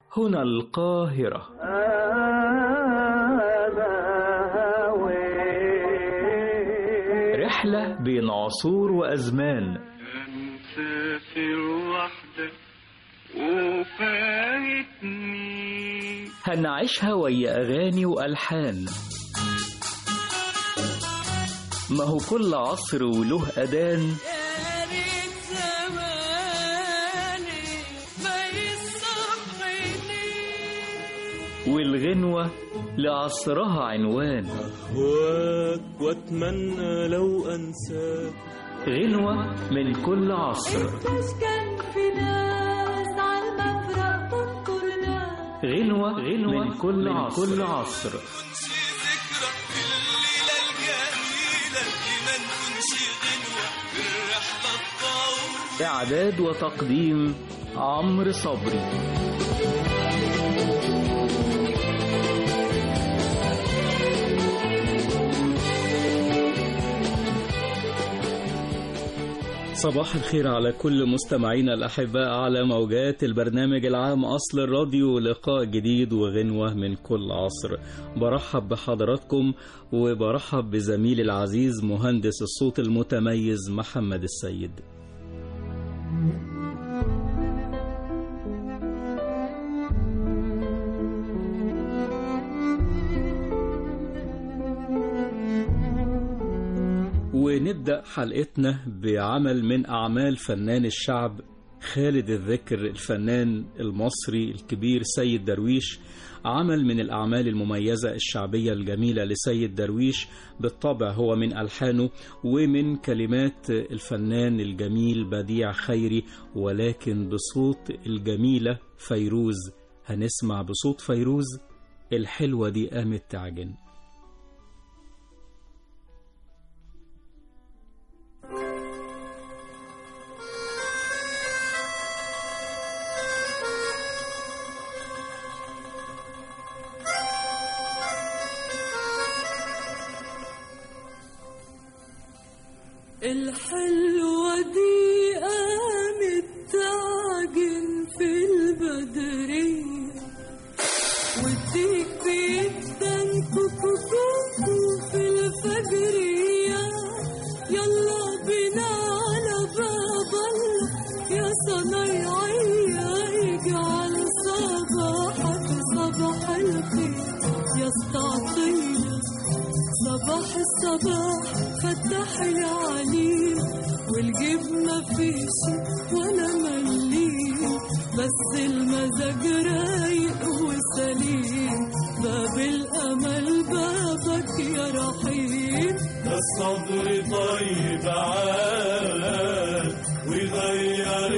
هنا القاهرة رحلة بين عصور وأزمان مسافر وحدك وفايتني هنعيشها ويا أغاني وألحان ما هو كل عصر وله أذان يا ريت زماني ما يصحيني والغنوة لعصرها عنوان أهواك وأتمنى لو أنساك غنوة من كل عصر مش كان في ناس على المفرق تنطر ناس غنوة غنوة من كل عصر, كل عصر. ذكرى الليلة الجميلة اللي ما نكونش غنوة بالرحلة الطويلة إعداد وتقديم عمرو صبري صباح الخير على كل مستمعينا الأحباء على موجات البرنامج العام أصل الراديو لقاء جديد وغنوة من كل عصر برحب بحضراتكم وبرحب بزميلي العزيز مهندس الصوت المتميز محمد السيد ونبدأ حلقتنا بعمل من أعمال فنان الشعب خالد الذكر الفنان المصري الكبير سيد درويش عمل من الأعمال المميزة الشعبية الجميلة لسيد درويش بالطبع هو من ألحانه ومن كلمات الفنان الجميل بديع خيري ولكن بصوت الجميلة فيروز هنسمع بصوت فيروز الحلوة دي قامت تعجن الحلوة دي قامت تعجن في البدرية وتيك بيدن كوكو كوكو في الفجرية يلا بينا على باب الله يا صنايعية اجعل صباحك صباح الخير يا استعطينا صباح الصباح فتح العليم والجيب ما فيش ولا مليم بس المزاج رايق وسليم باب الامل بابك يا رحيم الصبر طيب عاد ويغير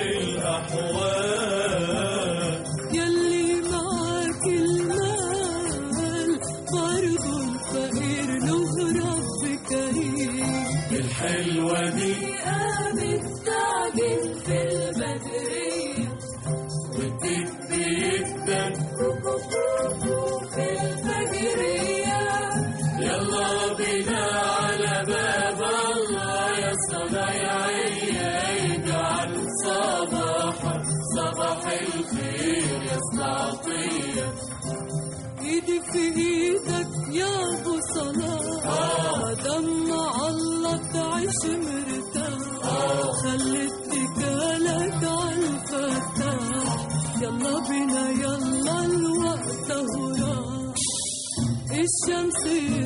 الأحوال يلي معاك المال برضو الفقير له رب كريم الحلوة دي قامت تعجن في البدرية وتدي يدك كوكو كوكو في الفجرية يلا بينا على باب الله يا صنايعية يجعل صباحك صباح الخير يا استعطية ايدي في ايدك يا ابو صلاح مادام مع الله تعيش مرتاح خلي اتكالك عالفتاح يلا بينا يلا الوقت اهو راح الشمس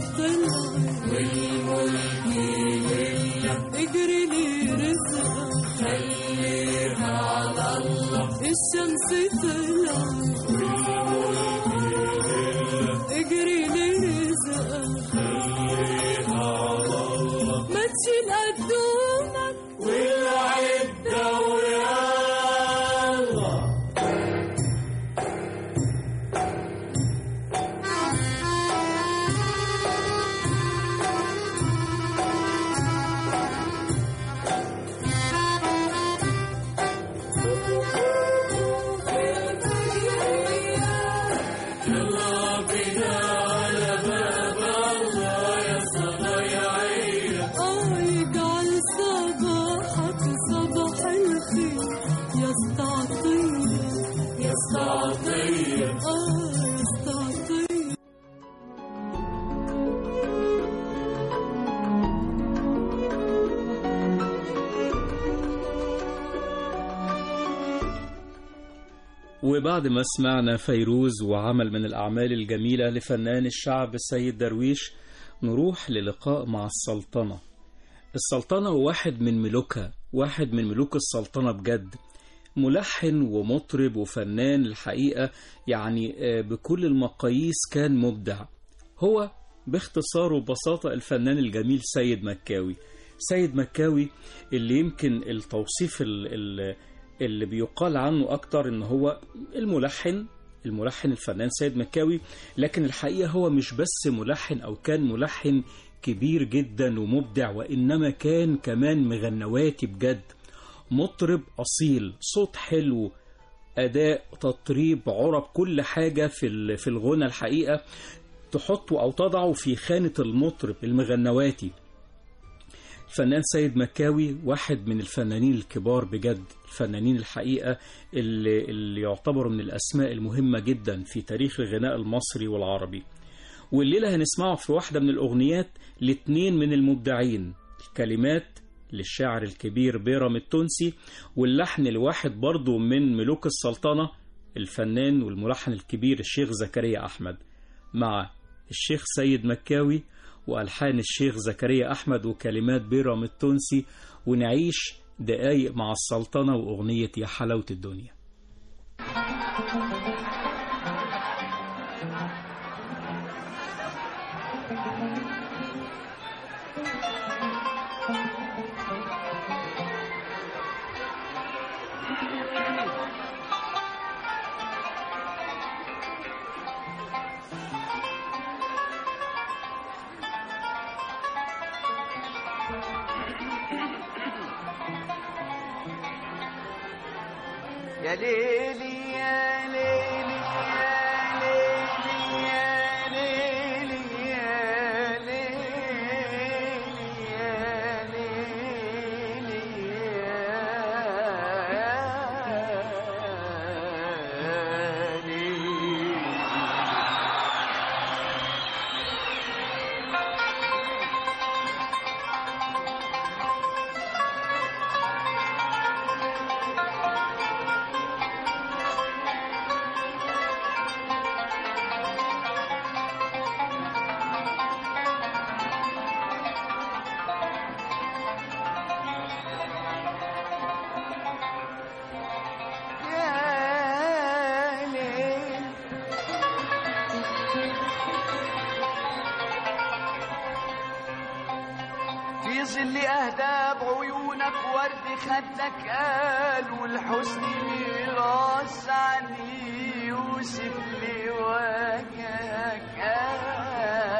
طلعت والملك اجري لي رزقك خليها على الله الشمس طلعت اجري لرزقك ما تشيل قدومك والعدة ويلا يلا بينا على باب الله يا صنايعية اه يجعل صباحك صباح الخير يا استعطية يا استعطية وبعد ما سمعنا فيروز وعمل من الأعمال الجميلة لفنان الشعب السيد درويش نروح للقاء مع السلطنة السلطنة واحد من ملوكها واحد من ملوك السلطنة بجد ملحن ومطرب وفنان الحقيقة يعني آه، بكل المقاييس كان مبدع هو باختصار وببساطة الفنان الجميل سيد مكاوي سيد مكاوي اللي يمكن التوصيف ال- ال- اللي بيقال عنه أكتر إن هو الملحن الملحن الفنان سيد مكاوي لكن الحقيقة هو مش بس ملحن أو كان ملحن كبير جدا ومبدع وإنما كان كمان مغنواتي بجد مطرب أصيل صوت حلو أداء تطريب عرب كل حاجة في ال- في الغنى الحقيقة تحطه أو تضعه في خانة المطرب المغنواتي الفنان سيد مكاوي واحد من الفنانين الكبار بجد الفنانين الحقيقة اللي, اللي يعتبروا من الأسماء المهمة جدا في تاريخ الغناء المصري والعربي والليلة هنسمعه في واحدة من الأغنيات لاتنين من المبدعين الكلمات للشاعر الكبير بيرام التونسي واللحن الواحد برضه من ملوك السلطنة الفنان والملحن الكبير الشيخ زكريا أحمد مع الشيخ سيد مكاوي وألحان الشيخ زكريا أحمد وكلمات بيرام التونسي ونعيش دقايق مع السلطنة وأغنية يا حلاوة الدنيا يا ليلي يا ليلي يا ليلي يا ليلي يا ليلي يا ليلي يا ليلي يا ليل في ظل أهداب عيونك ورد خدك قال والحزن ميراث عني يوسف لي وجهك قال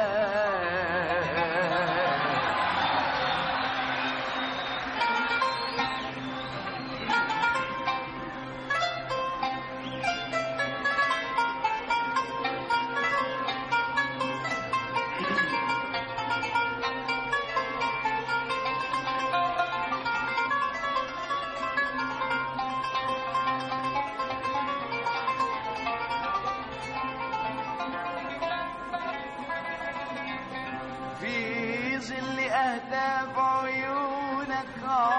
في ظل أهداف عيونك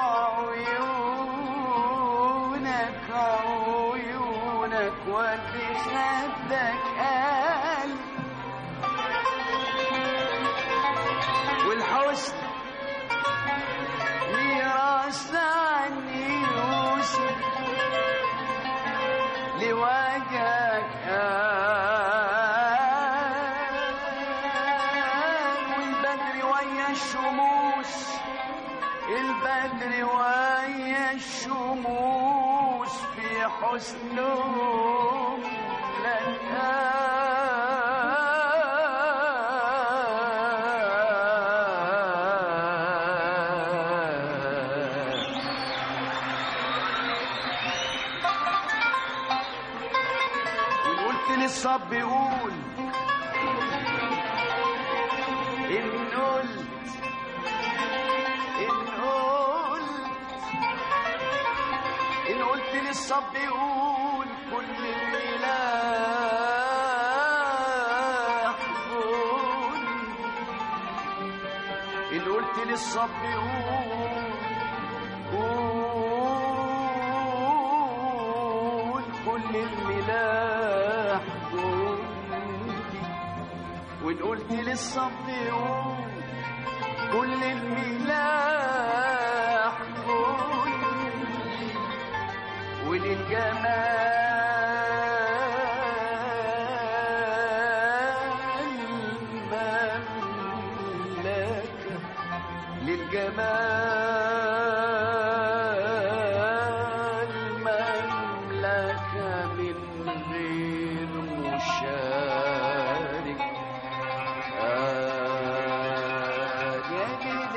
عيونك عيونك ودي خدك قلب والحسن ميراث عني يوسف لوجهك والبدر ويا الشموس البدر ويا الشموس في حسنهم لك وقلت للصب يقول إن قلت إن قلت إن قلت للصب يقول كل الملاح قول إن قلت للصب يقول قول كل الملاح جندي وان قلت للصب يقوم كل الملاح جندي وللجمال مملكة للجمال مملكة من غير مشارك آه يا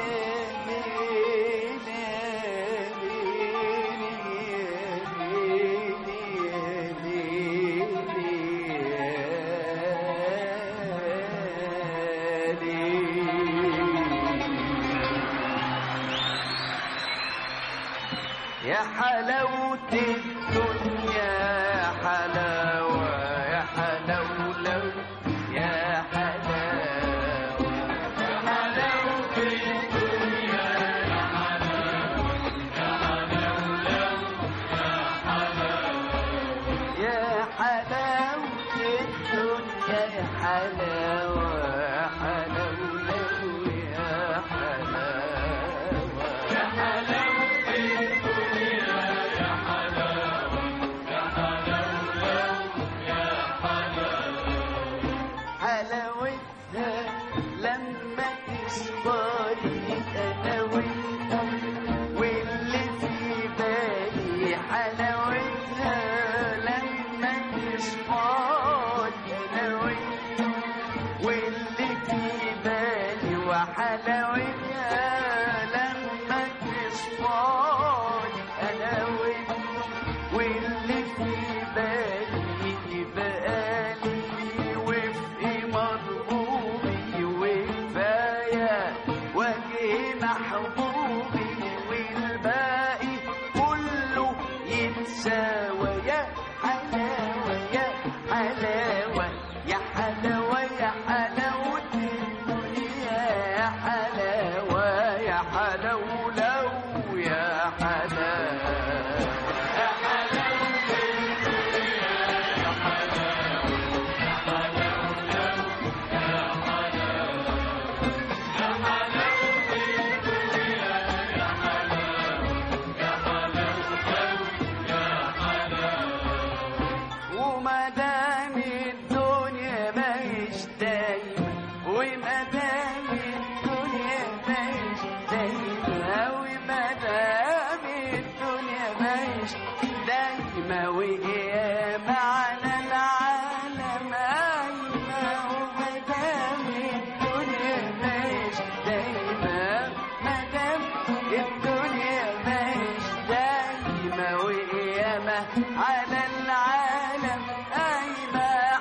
يا حلاوة الدنيا يا حلاوة يا حلاولو يا حلاوة يا حلاوة الدنيا يا حلاوة يا حلاولو يا حلاوة الدنيا يا حلاوة يا حلاولو يا حلاوة يا حلاوة حلاوتها لما تصبري انا وانت واللي في بالي حلاوتها لما تصبري انا وانت واللي في بالي وحلاوتها لما تصبري انا وانت واللي في بالي يبقى لي وفي مرغوبي وكفاية وجه محبوبي والباقي كله يتساوى يا حلاوة يا حلاوة يا حلاوة يا حلاوة الدنيا يا حلاوة يا حلاولو يا حلاوة وما دام الدنيا ماهيش دايما وما دام الدنيا ماهيش دايما وما دام الدنيا ماهيش دايما وقيامة على العالم قايمة وما دام الدنيا ماهيش دايما ما دام الدنيا ماهيش دايما وقيامة على العالم قايمة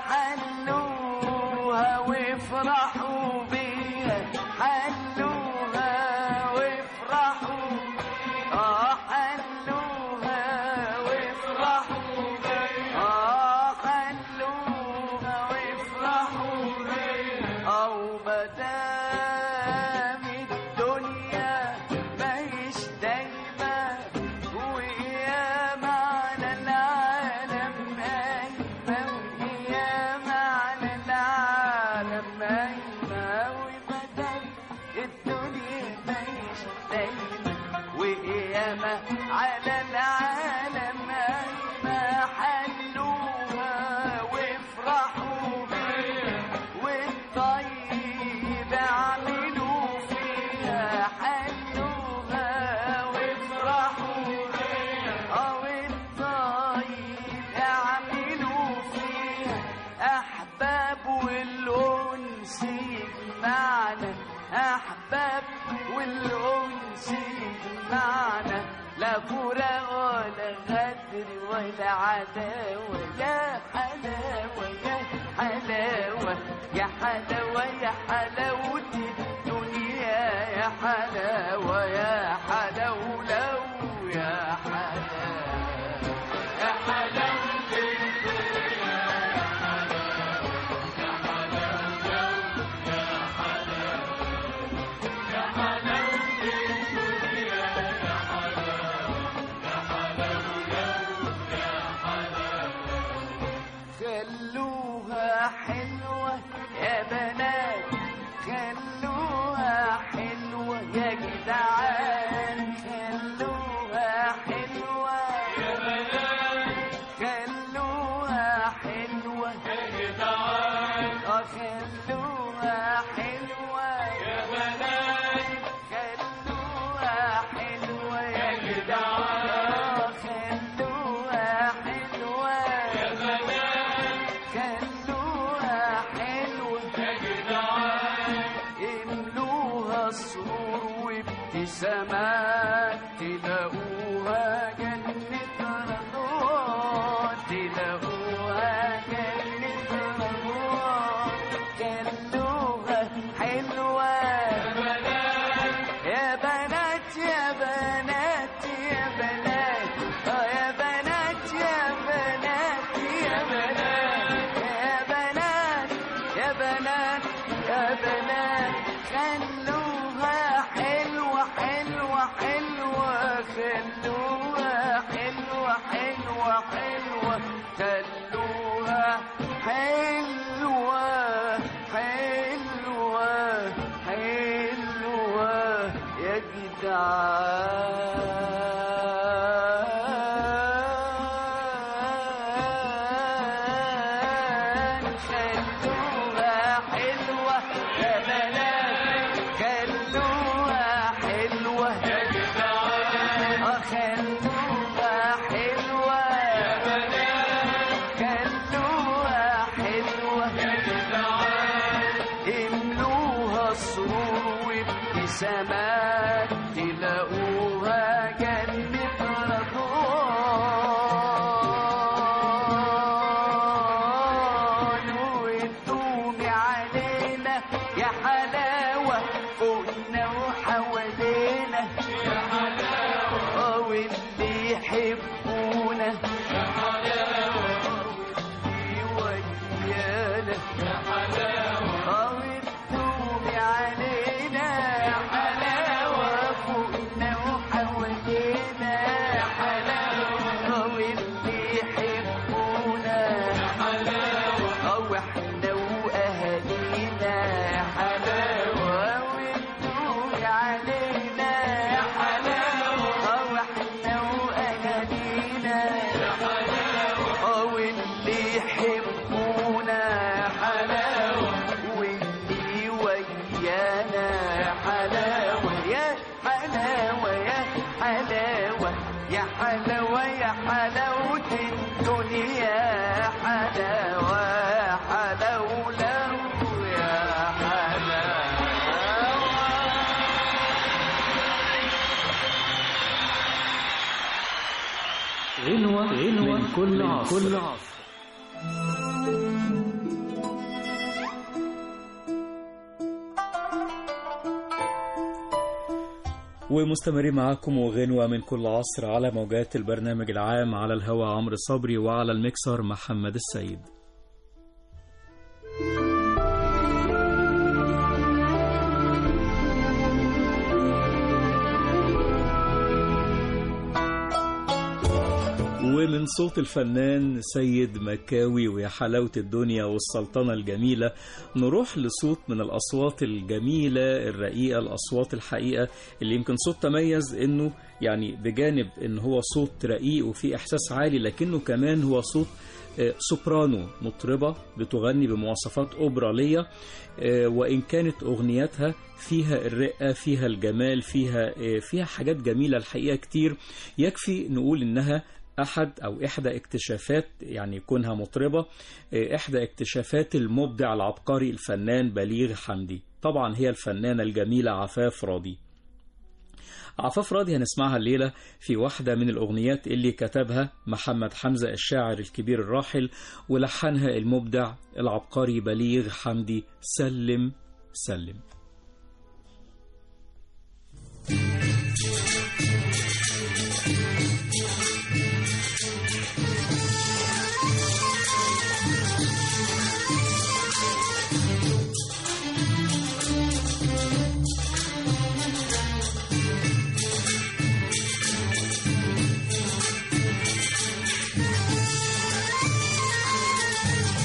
حلوها وافرحوا بيها حلوها وافرحوا اه حلوها وافرحوا بيها اه حلوها وافرحوا بيها او مدام الدنيا ماهيش دايما وقيامة على العالم قايمة وقيامة على العالم قايمة ومدام الدنيا ماهيش دايما وقيامة على العالم قايمة حلوها وافرحوا بيها والطيب اعملوا فيها حلوها وافرحوا بيها اه والطيب اعملوا فيها احباب والانس يجمعنا احباب والانس يجمعنا لا فراق ولا غدر ولا عداوة يا حلاوة يا حلاوة يا حلاوة يا حلاوة الدنيا يا حلاوة يا حلاولو يا حلاوة يا حلاوة خلوها حلوة يا بنات خلوها حلوة يا جدعان خلوها حلوة يا بنات خلوها حلوة يا جدعان خلوها حلوة يا بنات خلوها حلوة يا جدعان خلوها حلوة يا بنات خلوها حلوة يا جدعان املوها سرور وابتسامات تلاقوها جنة رضوان تلاقوها جنة رضوان خلوها حلوة يا بنات يا بنات يا بنات آه يا بنات يا بنات يا بنات يا بنات يا بنات يا بنات خلوها حلوة حلوة حلوة خلوها حلوة حلوة حلوة خلوها حلوة حلوة حلوة يا جدعان خلوها حلوة يا بنات خلوها حلوة يا جدعان خلوها حلوة يا بنات خلوها حلوة يا جدعان املوها سرور وابتسامات تلاقوها جنة رضوان وتدومي علينا يا حلاوة فوقنا وحوالينا يا حلاوة واللي يحبونا يا حلاوة واللي ويانا يا حلاوة وتدومي علينا يا حلاوة فوقنا وحوالينا يا حلاوة واللي يحبونا يا حلاوة واحنا واهالينا يا حلاوة وتدومي علينا يا حلاوة واحنا واهالينا يا حلاوة واللي يحبونا يا حلاوة واللي ويانا يا حلاوة يا حلاوة يا حلاوة يا حلاوة يا حلاوة الدنيا يا حلاوة يا حلاوة يا حلاوة غنوة غنوة من كل عصر, كل عصر. ومستمرين معاكم وغنوة من كل عصر على موجات البرنامج العام على الهواء عمرو صبري وعلى المكسر محمد السيد ومن صوت الفنان سيد مكاوي ويا حلاوة الدنيا والسلطنة الجميلة نروح لصوت من الأصوات الجميلة الرقيقة الأصوات الحقيقة اللي يمكن صوت تميز إنه يعني بجانب إن هو صوت رقيق وفيه إحساس عالي لكنه كمان هو صوت آه، سوبرانو مطربة بتغني بمواصفات أوبرالية آه، وإن كانت أغنياتها فيها الرقة فيها الجمال فيها آه، فيها حاجات جميلة الحقيقة كتير يكفي نقول إنها أحد أو إحدى اكتشافات يعني كونها مطربة آه، إحدى اكتشافات المبدع العبقري الفنان بليغ حمدي طبعا هي الفنانة الجميلة عفاف راضي عفاف راضي هنسمعها الليلة في واحدة من الأغنيات اللي كتبها محمد حمزة الشاعر الكبير الراحل ولحنها المبدع العبقري بليغ حمدي سلم سلم Thank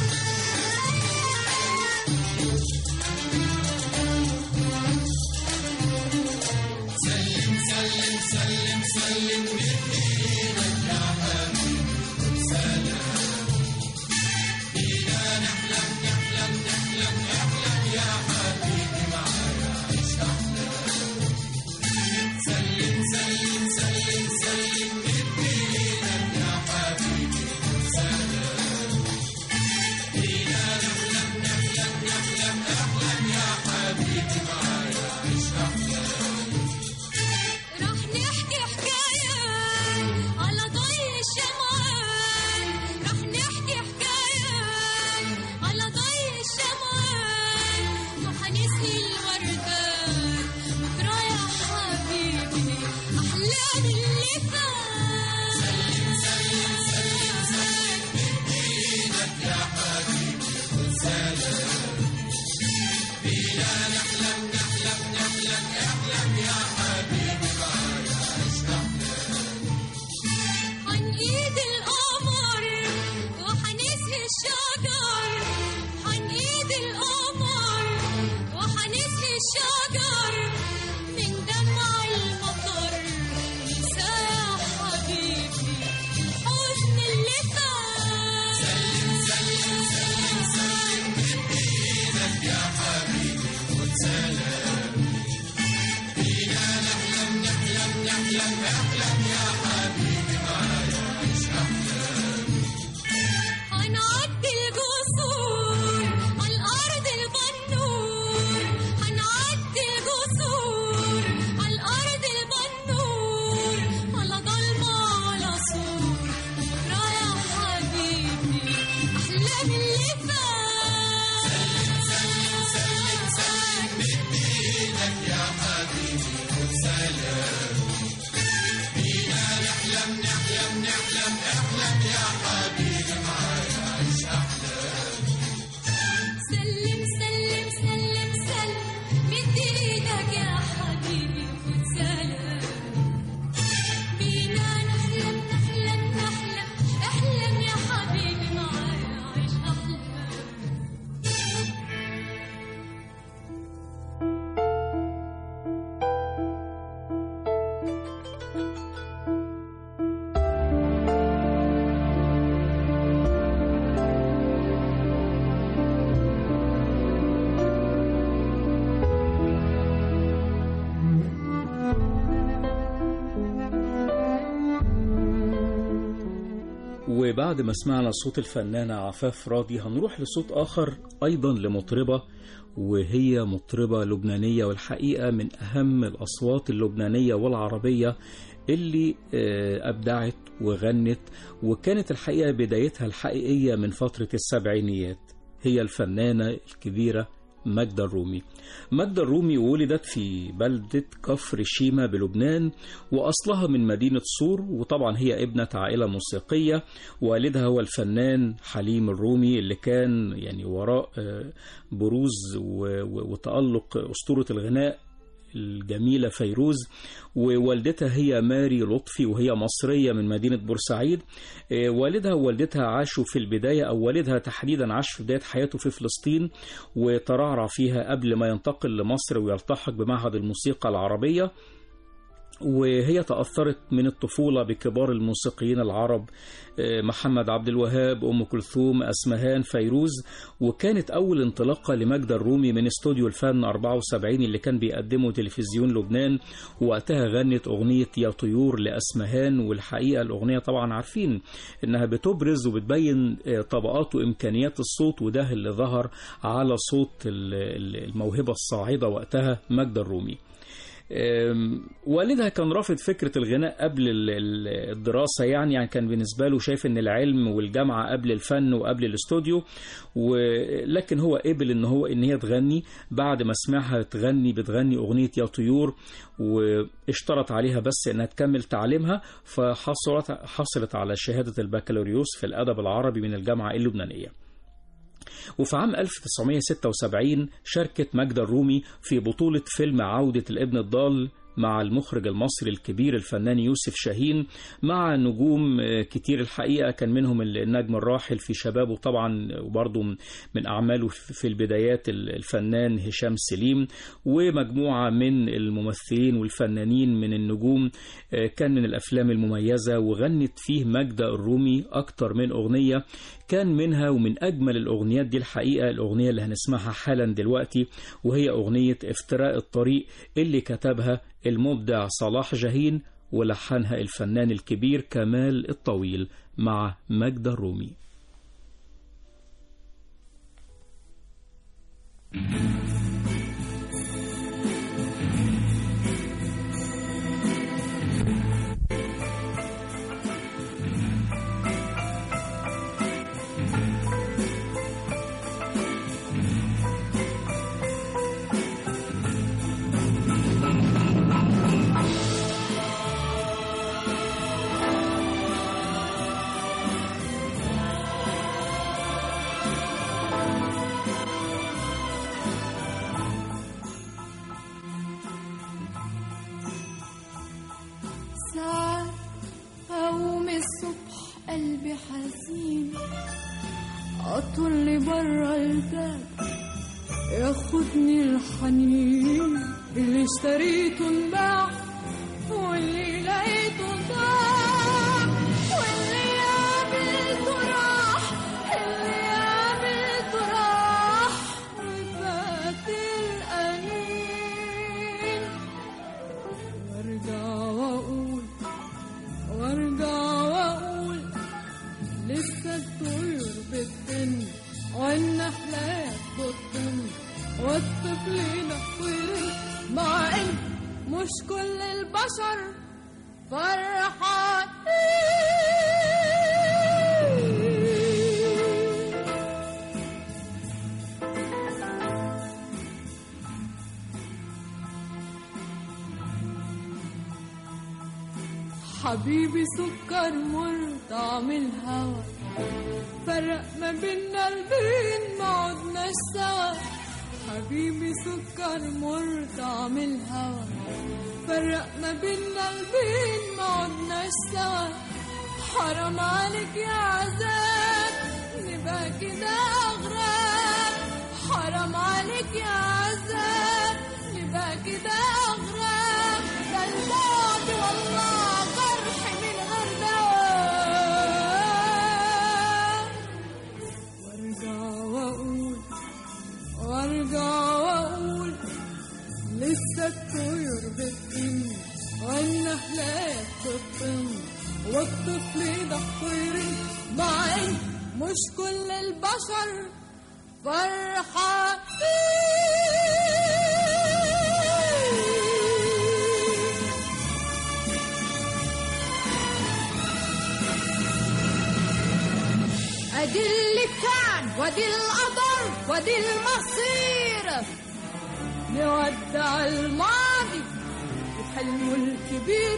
راح نحكي حكاية على ضي الشمعان راح نحكي حكاية على ضي الشمعان وحنسقي الوردان بكرة يا حبيبي أحلام اللي فات سلم سلم سلم سلم بإيدك يا حبيبي وسلام بينا نحلم نحلم نحلم احلم يا حبيبي معايا عيش عن ايد القمر وحنسقي الشجر عن ايد القمر وحنسقي الشجر من دمع المطر ننسى يا حبيبي الحزن اللي فات سلم سلم سلم سلم بإيدك يا حبيبي وسلام بينا نحلم نحلم نحلم احلم يا حبيبي معايا عيش احلام هنعدي الجسور على الارض البنور هنعدي الجسور على الارض البنور على ضلمه على سور بكره يا حبيبي احلام اللي فات سلم سلم سلم بايدك يا حبيبي وسلام بينا نحلم نحلم نحلم احلم يا حبيبي معايا عيش احلام سلم سلم سلم سلم مد ايدك يا حبيبي وسلام بينا نحلم نحلم نحلم احلم يا حبيبي معايا عيش احلام وبعد ما سمعنا صوت الفنانة عفاف راضي هنروح لصوت آخر أيضا لمطربة وهي مطربة لبنانية والحقيقة من أهم الأصوات اللبنانية والعربية اللي آه، أبدعت وغنت وكانت الحقيقة بدايتها الحقيقية من فترة السبعينيات هي الفنانة الكبيرة ماجدة الرومي ماجدة الرومي ولدت في بلدة كفر شيمة بلبنان وأصلها من مدينة صور وطبعا هي ابنة عائلة موسيقية والدها هو الفنان حليم الرومي اللي كان يعني وراء آه، بروز و- و- وتألق أسطورة الغناء الجميلة فيروز ووالدتها هي ماري لطفي وهي مصرية من مدينة بورسعيد آه، والدها ووالدتها عاشوا في البداية أو والدها تحديدا عاش في بداية حياته في فلسطين وترعرع فيها قبل ما ينتقل لمصر ويلتحق بمعهد الموسيقى العربية وهي تأثرت من الطفولة بكبار الموسيقيين العرب آه، محمد عبد الوهاب أم كلثوم أسمهان فيروز وكانت أول انطلاقة لمجدة الرومي من استوديو الفن 74 اللي كان بيقدمه تلفزيون لبنان وقتها غنت أغنية يا طيور لأسمهان والحقيقة الأغنية طبعا عارفين إنها بتبرز وبتبين آه، طبقات وإمكانيات الصوت وده اللي ظهر على صوت ال- ال- الموهبة الصاعدة وقتها مجدة الرومي أم، والدها كان رافض فكرة الغناء قبل ال- ال- الدراسة يعني يعني كان بالنسبة له شايف ان العلم والجامعة قبل الفن وقبل الاستوديو ولكن هو قبل ان هو ان هي تغني بعد ما سمعها تغني بتغني اغنية يا طيور واشترط عليها بس انها تكمل تعليمها فحصلت حصلت على شهادة البكالوريوس في الادب العربي من الجامعة اللبنانية وفي عام 1976 شاركت ماجدة الرومي في بطولة فيلم عودة الابن الضال مع المخرج المصري الكبير الفنان يوسف شاهين مع نجوم آه، كتير الحقيقة كان منهم النجم الراحل في شبابه طبعا وبرضه من أعماله في البدايات الفنان هشام سليم ومجموعة من الممثلين والفنانين من النجوم آه، كان من الأفلام المميزة وغنت فيه ماجدة الرومي أكتر من أغنية كان منها ومن أجمل الأغنيات دي الحقيقة الأغنية اللي هنسمعها حالا دلوقتي وهي أغنية افتراء الطريق اللي كتبها المبدع صلاح جاهين ولحنها الفنان الكبير كمال الطويل مع ماجدة الرومي بره الباب ياخدني الحنين اللي اشتريته انباع واللي لقيته ضاع واللي قابلته راح اللي قابلته راح وفات الأنين وارجع واقول وارجع واقول لسه الطيور بتطن والنحلات بتطن والطفل ينفر مع ان مش كل البشر فرحانين حبيبي سكر مر طعم الهوى فرق ما بينا البين ما عدناش سوا حبيبي سكر مر طعم الهوى فرق ما بينا البين ما عدناش سوا حرام عليك يا عذاب نبقى كده أغراب حرام عليك يا عذاب نبقى كده أغراب ده البعد والله جرح من غير دواء وارجع واقول وارجع واقول لسه الطيور بتطن والنحلات بتطن والطفل ده طير مع ان مش كل البشر فرحانين ادي اللي كان وادي القدر وادي المصير نودع الماضي وحلمه الكبير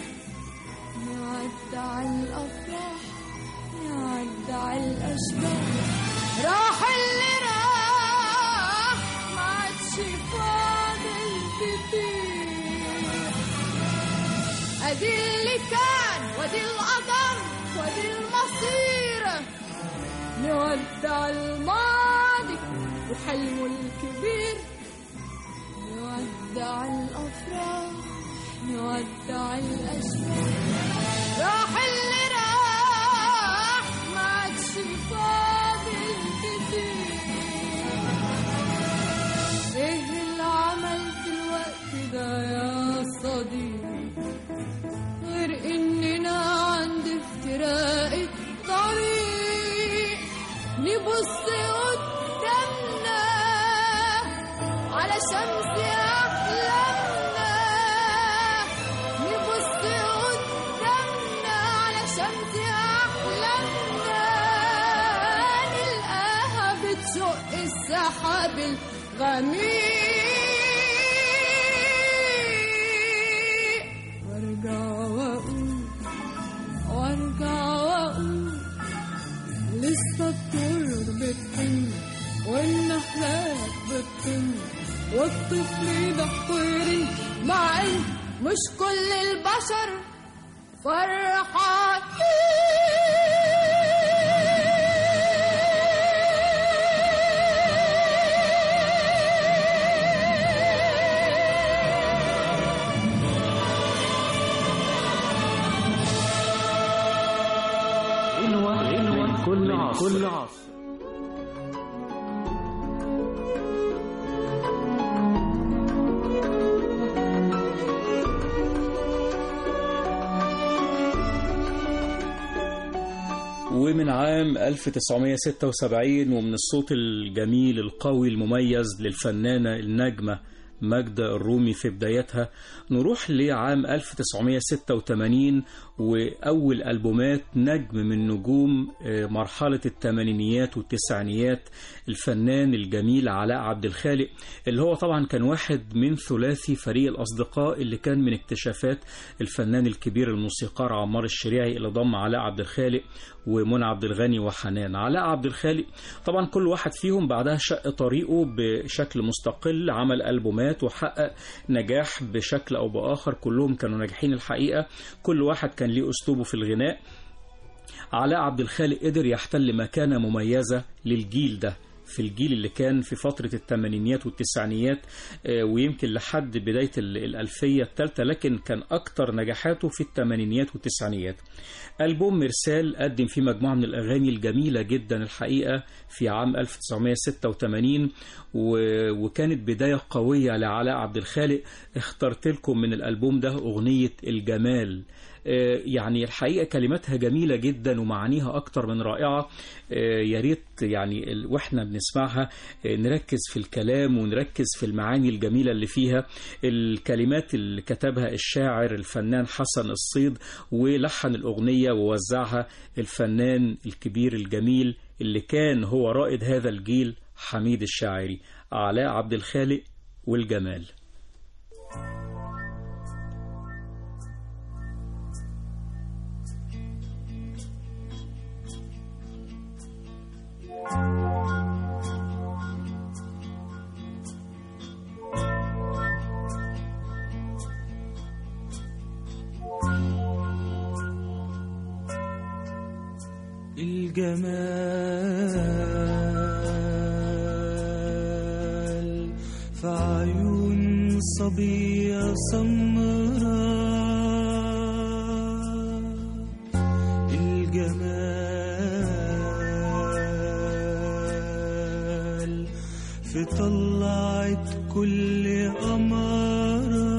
نودع الافراح نودع الاشباح راح اللي راح ما عادش فاضل كتير ادي اللي كان وادي القدر وادي المصير نودع الماضي وحلمه الكبير نودع الافراح نودع الاشباح راح اللي راح ما عادش فاضل كتير ايه اللي عملت الوقت ده يا صديقي غير اننا عند افتراق الطريق نبص قدامنا على شمس احلامنا نبص قدامنا على شمس احلامنا نلقاها بتشق السحاب الغميق وارجع واقول وارجع واقول لسه الطيور بتطن والنحلات بتطن والطفل ده طير مع ان مش كل البشر غنوة كل عصر كل عصر ومن عام 1976 ومن الصوت الجميل القوي المميز للفنانة النجمة ماجدة الرومي في بدايتها نروح لعام 1986 وأول ألبومات نجم من نجوم آه، مرحلة الثمانينيات والتسعينيات الفنان الجميل علاء عبد الخالق اللي هو طبعا كان واحد من ثلاثي فريق الأصدقاء اللي كان من اكتشافات الفنان الكبير الموسيقار عمار الشريعي اللي ضم علاء عبد الخالق ومنى عبد الغني وحنان علاء عبد الخالق طبعا كل واحد فيهم بعدها شق طريقه بشكل مستقل عمل ألبومات وحقق نجاح بشكل أو بآخر كلهم كانوا ناجحين الحقيقة كل واحد كان ليه أسلوبه في الغناء علاء عبد الخالق قدر يحتل مكانة مميزة للجيل ده في الجيل اللي كان في فترة الثمانينيات والتسعينيات آه، ويمكن لحد بداية ال- الألفية الثالثة لكن كان أكتر نجاحاته في الثمانينيات والتسعينيات ألبوم مرسال قدم فيه مجموعة من الأغاني الجميلة جدا الحقيقة في عام 1986 و- وكانت بداية قوية لعلاء عبد الخالق اخترت لكم من الألبوم ده أغنية الجمال آه، يعني الحقيقة كلماتها جميلة جدا ومعانيها أكتر من رائعة آه، يا ريت يعني ال- وإحنا بنسمعها آه، نركز في الكلام ونركز في المعاني الجميلة اللي فيها الكلمات اللي كتبها الشاعر الفنان حسن الصيد ولحن الأغنية ووزعها الفنان الكبير الجميل اللي كان هو رائد هذا الجيل حميد الشاعري علاء عبد الخالق والجمال الجمال في عيون صبية سمراء الجمال في طلعت كل أمارة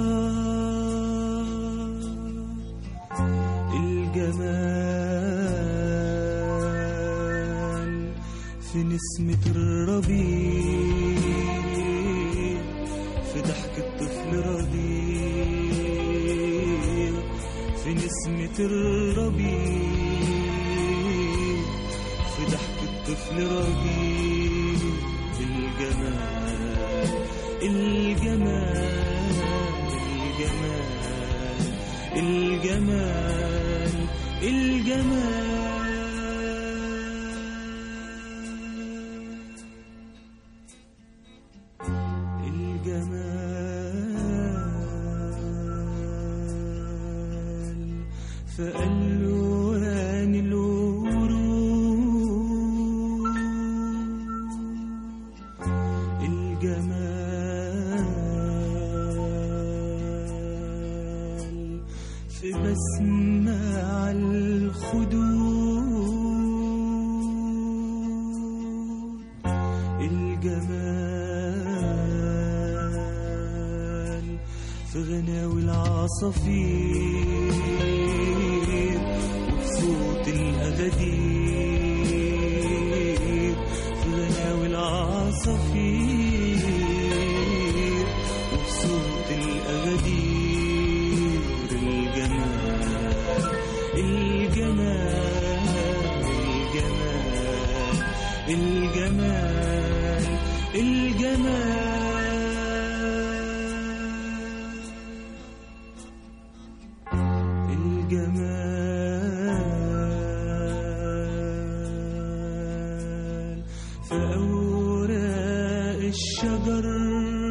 الجمال في نسمة الربيع في ضحك الطفل رضيع في نسمة الربيع في ضحك الطفل رضيع الجمال الجمال الجمال الجمال الجمال الجمال فألوان الورود الجمال في بسمة على الخدود الجمال في غناوي العصافير وفي صوت الأغادير في غناوي العصافير وفي صوت الأغادير الجمال الجمال الجمال الجمال الجمال الجمال في أوراق الشجر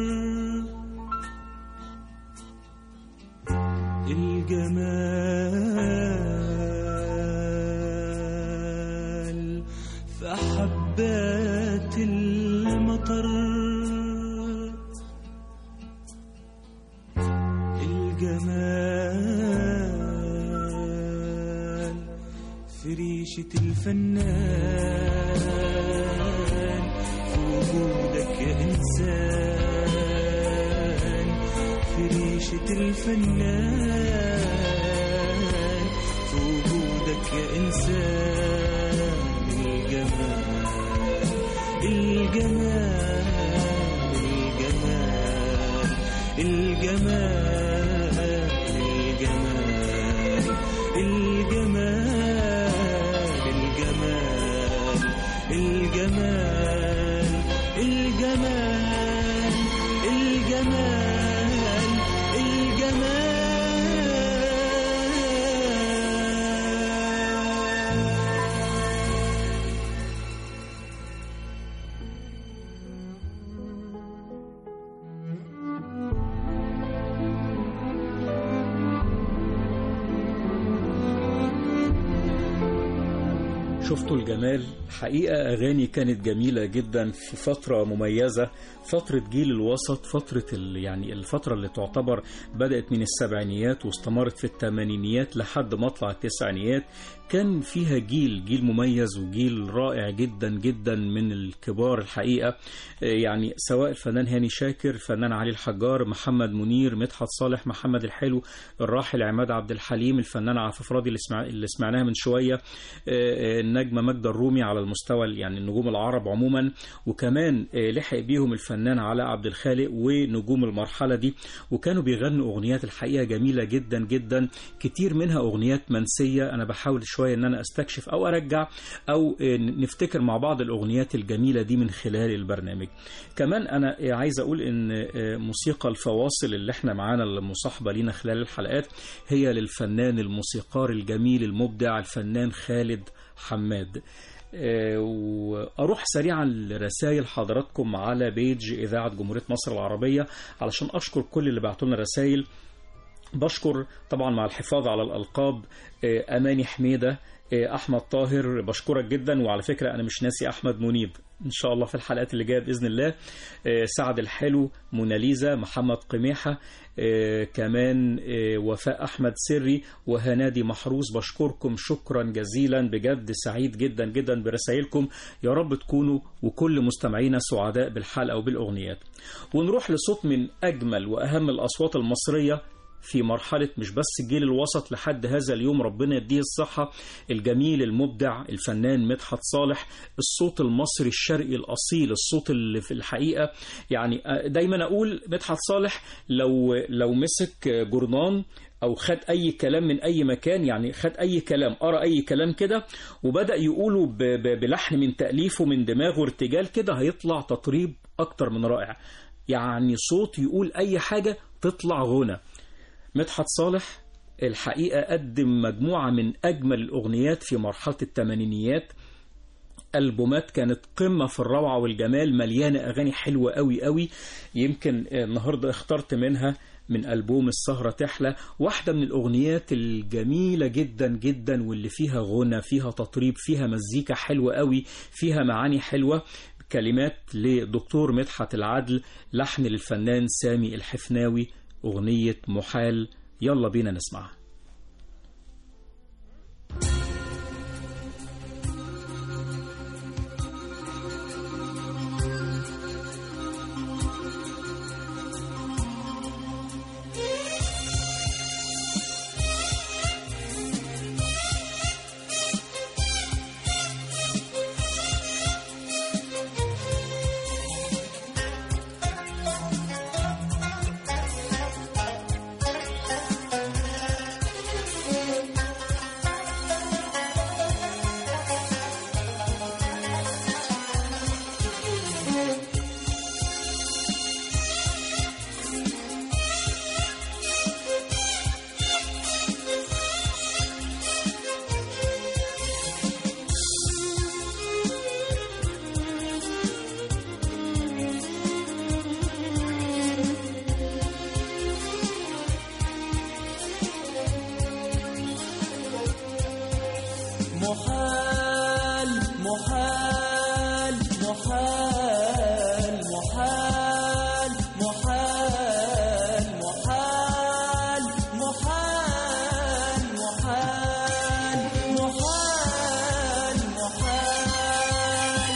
الجمال في حبات المطر الجمال في ريشة الفنان في وجودك يا إنسان في ريشة الفنان في وجودك يا إنسان الجمال الجمال الجمال الجمال الجمال الجمال الجمال الجمال الجمال الجمال الجمال شفتوا الجمال حقيقة أغاني كانت جميلة جدا في فترة مميزة فترة جيل الوسط فترة ال... يعني الفترة اللي تعتبر بدأت من السبعينيات واستمرت في الثمانينيات لحد مطلع التسعينيات كان فيها جيل جيل مميز وجيل رائع جدا جدا من الكبار الحقيقة يعني سواء الفنان هاني شاكر الفنان علي الحجار محمد منير مدحت صالح محمد الحلو الراحل عماد عبد الحليم الفنان عفاف راضي اللي, سمع... اللي سمعناها من شوية النجمة ماجدة الرومي على المستوى يعني النجوم العرب عموما وكمان لحق بيهم الفنان علاء عبد الخالق ونجوم المرحلة دي وكانوا بيغنوا أغنيات الحقيقة جميلة جدا جدا كتير منها أغنيات منسية أنا بحاول شوية أن أنا أستكشف أو أرجع أو نفتكر مع بعض الأغنيات الجميلة دي من خلال البرنامج كمان أنا عايز أقول أن موسيقى الفواصل اللي احنا معانا المصاحبة لينا خلال الحلقات هي للفنان الموسيقار الجميل المبدع الفنان خالد حماد واروح سريعا لرسائل حضراتكم على بيج اذاعه جمهوريه مصر العربيه علشان اشكر كل اللي بعتوا لنا رسائل بشكر طبعا مع الحفاظ على الالقاب اماني حميده احمد طاهر بشكرك جدا وعلى فكره انا مش ناسي احمد منيب ان شاء الله في الحلقات اللي جايه باذن الله سعد الحلو موناليزا محمد قميحه كمان وفاء احمد سري وهنادي محروس بشكركم شكرا جزيلا بجد سعيد جدا جدا برسائلكم يا رب تكونوا وكل مستمعينا سعداء بالحلقه وبالاغنيات ونروح لصوت من اجمل واهم الاصوات المصريه في مرحلة مش بس الجيل الوسط لحد هذا اليوم ربنا يديه الصحة الجميل المبدع الفنان مدحت صالح الصوت المصري الشرقي الأصيل الصوت اللي في الحقيقة يعني دايما أقول مدحت صالح لو لو مسك جورنان او خد اي كلام من اي مكان يعني خد اي كلام قرا اي كلام كده وبدا يقوله بلحن من تاليفه من دماغه ارتجال كده هيطلع تطريب اكتر من رائع يعني صوت يقول اي حاجه تطلع غنى مدحت صالح الحقيقة قدم مجموعة من أجمل الأغنيات في مرحلة الثمانينيات ألبومات كانت قمة في الروعة والجمال مليانة أغاني حلوة قوي قوي يمكن النهاردة اخترت منها من ألبوم السهرة تحلى واحدة من الأغنيات الجميلة جدا جدا واللي فيها غنى فيها تطريب فيها مزيكا حلوة قوي فيها معاني حلوة كلمات لدكتور مدحت العدل لحن للفنان سامي الحفناوي أغنية محال يلا بينا نسمعها محال محال محال محال محال محال محال محال محال محال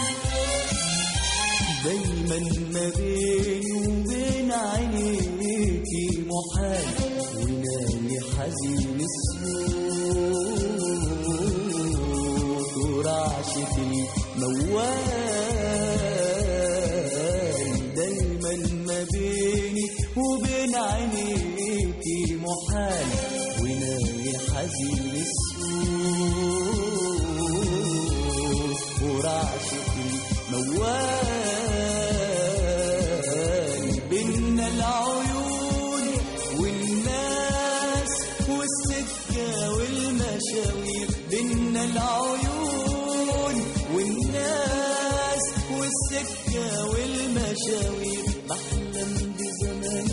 دايما ما بيني وبين عينيكي محال ونامي حزين الصوت ورعشة الموال دايما ما بيني وبين عينيكي محال ونامي حزين الصوت ورعشة الموال بينا العيون والناس والسكة والمشاوير بينا العيون والناس والسكة والمشاوير بحلم بزمان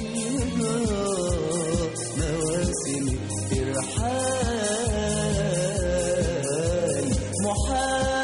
مواسم الترحال محال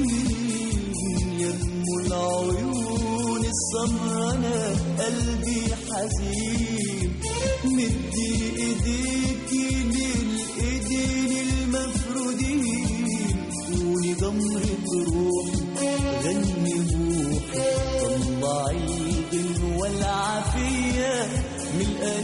يم العيون السمرا انا قلبي حزين مدي ايديكي للايدين المفرودين كوني جمرة روحي غني روحي طلعي الغن والعافية من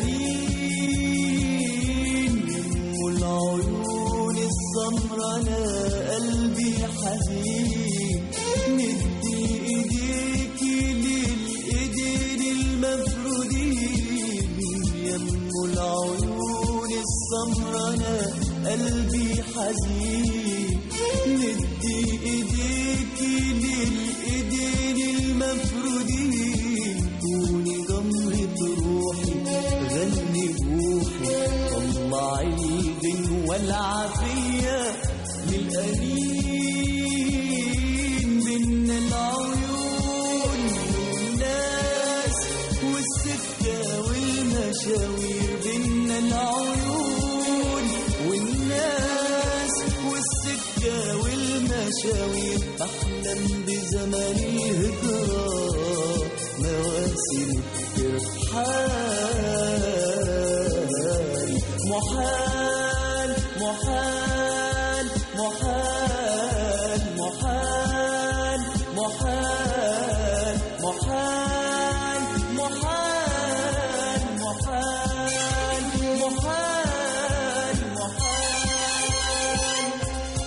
الأنين يم العيون السمرا انا قلبي حزين مدي ايديكي للايدين المفرودين يم العيون السمرا انا قلبي حزين مدي ايديكي للايدين المفرودين كوني جمرة روحي غني بروحي طلعي الغن والعافية للأنين بين العيون والناس والسكة والمشاوير بين العيون والناس والسكة والمشاوير أحلم بزمن الهجرة مواسم ترحال محال محال محال محال محال محال محال محال محال محال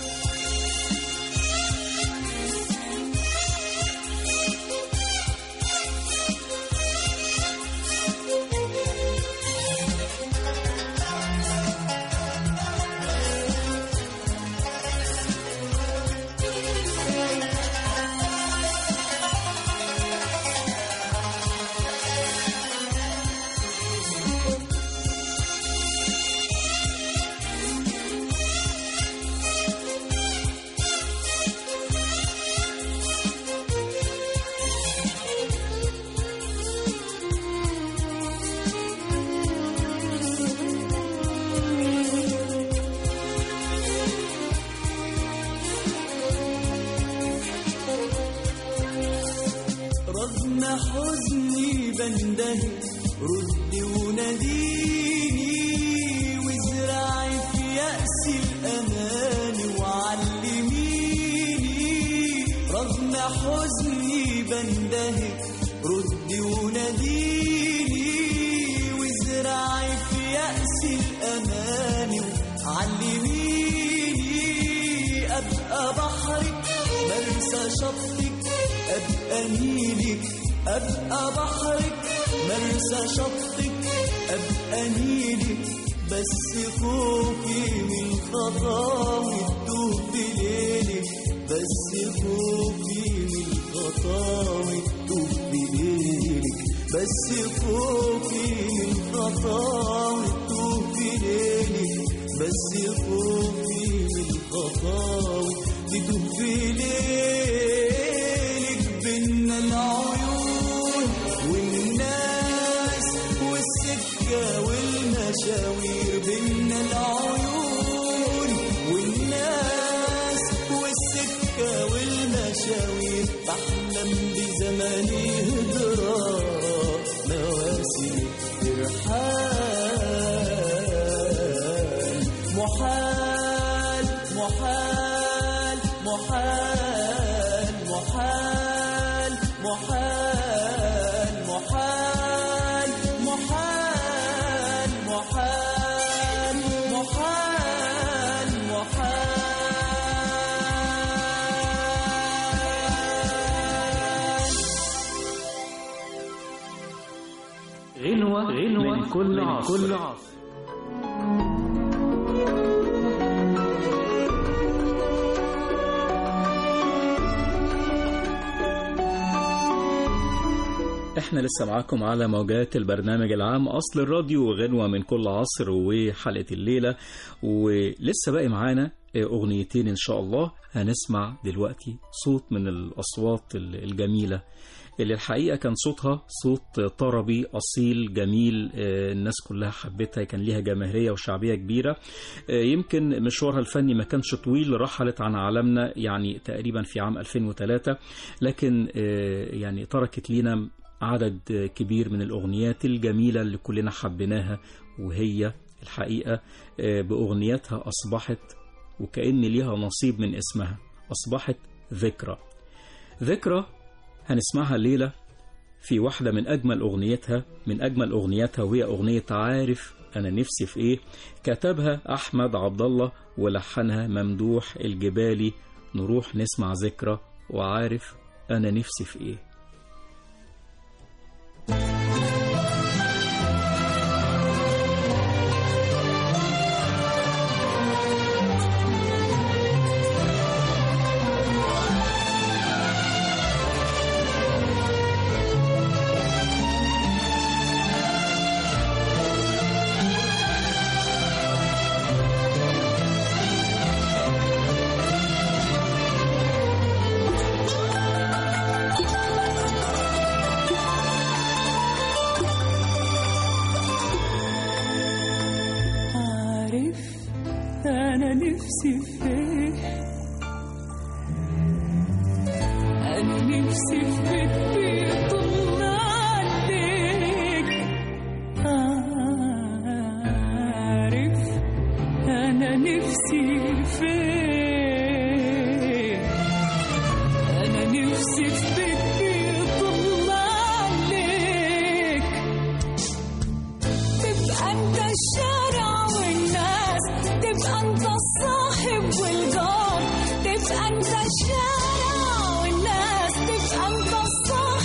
رغم حزني بندهي ردي وناديني وازرعي في يأسي الأمان وعلميني رغم حزني بندهي ردي وناديني وازرعي في يأسي الأمان علميني أبقى بحرك مرسى شطك أبقى نيلك أبقى بحرك مرسى شطك أبقى نيلك بس خوفي من خطاوي تدوب في ليلك بس خوفي من خطاوي تدوب في ليلك بس خوفي من خطاوي تدوب في ليلك بس خوفي من خطاوي تدوب في ليلك بين العيون والناس والسكة والمشاوير بين العيون والناس والسكة والمشاوير بحلم بزمن هجرة مواسم ترحال محال محال محال محال محال محال محال محال محال محال غنوة غنوة من كل عصر, كل عصر. احنا لسه معاكم على موجات البرنامج العام اصل الراديو غنوة من كل عصر وحلقة الليلة ولسه باقي معانا اغنيتين ان شاء الله هنسمع دلوقتي صوت من الأصوات ال- الجميلة اللي الحقيقة كان صوتها صوت طربي أصيل جميل آه، الناس كلها حبتها كان ليها جماهيرية وشعبية كبيرة آه، يمكن مشوارها الفني ما كانش طويل رحلت عن عالمنا يعني تقريبا في عام 2003 لكن آه، يعني تركت لينا عدد آه، كبير من الأغنيات الجميلة اللي كلنا حبيناها وهي الحقيقة آه، بأغنياتها أصبحت وكأن ليها نصيب من اسمها أصبحت ذكرى ذكرى هنسمعها الليلة في واحدة من أجمل أغنيتها من أجمل أغنياتها وهي أغنية عارف أنا نفسي في إيه كتبها أحمد عبد الله ولحنها ممدوح الجبالي نروح نسمع ذكرى وعارف أنا نفسي في إيه عارف أنا نفسي فين أنا نفسي في بيت بيطل عليك عارف أنا نفسي فين أنا نفسي في بيت بيطل عليك تبقى انت الشارع والناس تبقى انت الصاحب والجار تبقى انت الشارع والناس تبقى انت الصاحب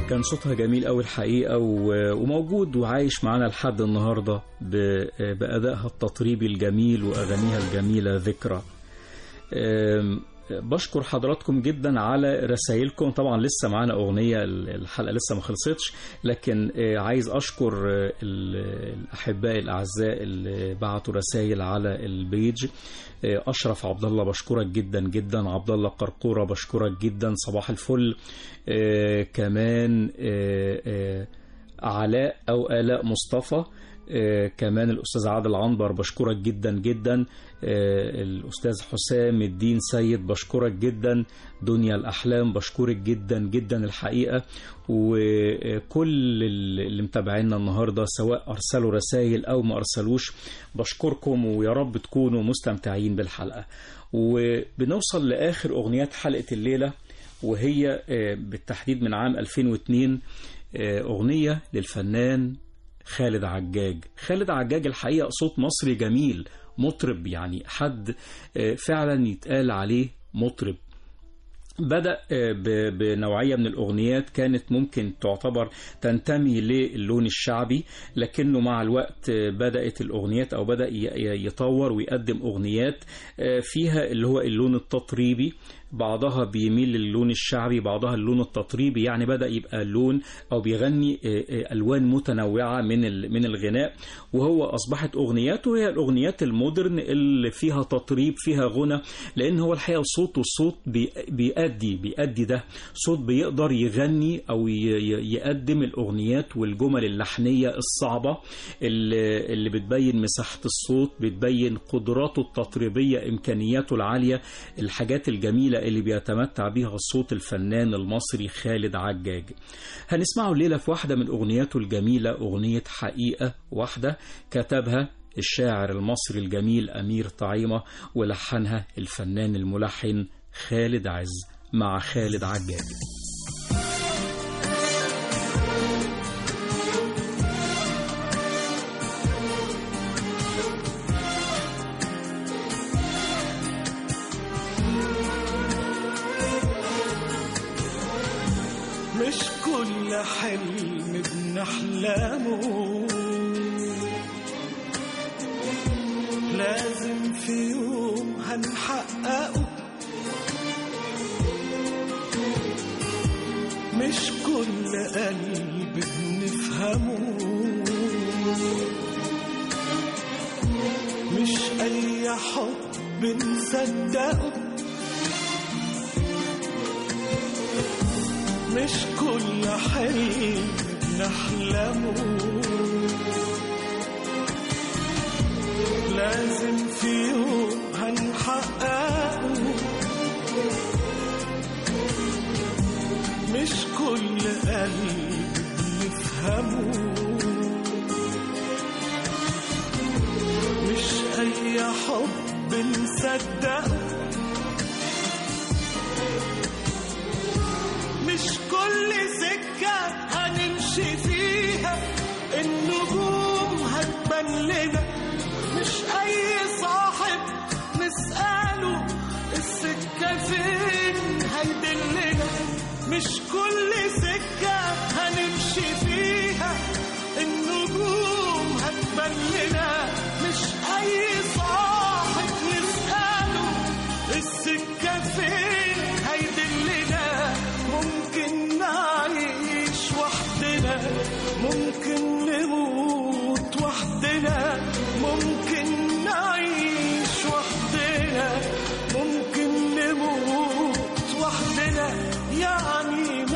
كان صوتها جميل قوي الحقيقة و- وموجود وعايش معانا لحد النهاردة ب- بأدائها التطريبي الجميل وأغانيها الجميلة ذكرى أم، بشكر حضراتكم جدا على رسائلكم طبعا لسه معانا أغنية الحلقة لسه ما خلصتش لكن آه، عايز أشكر آه، ال- الأحباء الأعزاء اللي بعتوا رسائل على البيج آه، أشرف عبد الله بشكرك جدا جدا عبد الله قرقورة بشكرك جدا صباح الفل آه، كمان آه، آه، علاء أو آلاء مصطفى آه، كمان الأستاذ عادل عنبر بشكرك جدا جدا آه، الأستاذ حسام الدين سيد بشكرك جدا دنيا الأحلام بشكرك جدا جدا الحقيقة وكل اللي متابعينا النهاردة سواء أرسلوا رسائل أو ما أرسلوش بشكركم ويا رب تكونوا مستمتعين بالحلقة وبنوصل لآخر أغنيات حلقة الليلة وهي آه، بالتحديد من عام 2002 آه، أغنية للفنان خالد عجاج خالد عجاج الحقيقة صوت مصري جميل مطرب يعني حد آه، فعلا يتقال عليه مطرب بدأ آه، ب- بنوعية من الأغنيات كانت ممكن تعتبر تنتمي للون الشعبي لكنه مع الوقت آه، بدأت الأغنيات أو بدأ ي- ي- يطور ويقدم أغنيات آه، فيها اللي هو اللون التطريبي بعضها بيميل للون الشعبي بعضها اللون التطريبي يعني بدأ يبقى لون أو بيغني آه، آه، ألوان متنوعة من ال- من الغناء وهو أصبحت أغنياته هي الأغنيات المودرن اللي فيها تطريب فيها غنى لأن هو الحقيقة صوته صوت بي- بيأدي بيأدي ده صوت بيقدر يغني أو ي- ي- يقدم الأغنيات والجمل اللحنية الصعبة اللي اللي بتبين مساحة الصوت بتبين قدراته التطريبية إمكانياته العالية الحاجات الجميلة اللي بيتمتع بيها الصوت الفنان المصري خالد عجاج هنسمعه الليلة في واحدة من أغنياته الجميلة أغنية حقيقة واحدة كتبها الشاعر المصري الجميل أمير طعيمة ولحنها الفنان الملحن خالد عز مع خالد عجاج مش كل حلم بنحلمه لازم في يوم هنحققه مش كل قلب بنفهمه مش أي حب نصدقه مش كل حلم بنحلمه لازم في يوم هنحققه مش كل قلب بنفهمه مش أي حب نصدقه مش كل سكة هنمشي فيها النجوم هتبان لنا مش أي صاحب نسأله السكة فين هيدلنا مش كل سكة هنمشي فيها النجوم هتبان لنا مش أي صاحب نسأله السكة فين هيدلنا ممكن نعيش وحدنا ممكن نموت وحدنا ممكن نعيش وحدنا ممكن نموت وحدنا يعني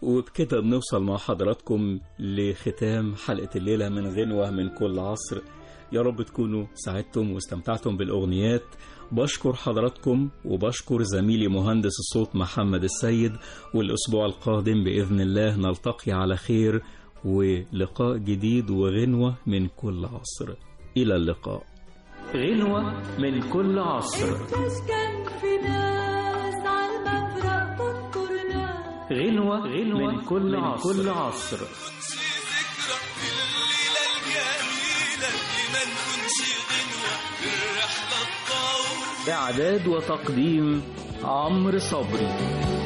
وبكده بنوصل مع حضراتكم لختام حلقة الليلة من غنوة من كل عصر يا رب تكونوا سعدتم واستمتعتم بالأغنيات بشكر حضراتكم وبشكر زميلي مهندس الصوت محمد السيد والأسبوع القادم بإذن الله نلتقي على خير ولقاء جديد وغنوة من كل عصر إلى اللقاء غنوة من كل عصر كان في ناس على المفرق تذكر ناس غنوة, غنوة من كل من عصر, كل عصر. ذكرى في الليلة الجميلة لما نكونش غنوة في الرحلة الطويلة إعداد وتقديم عمرو صبري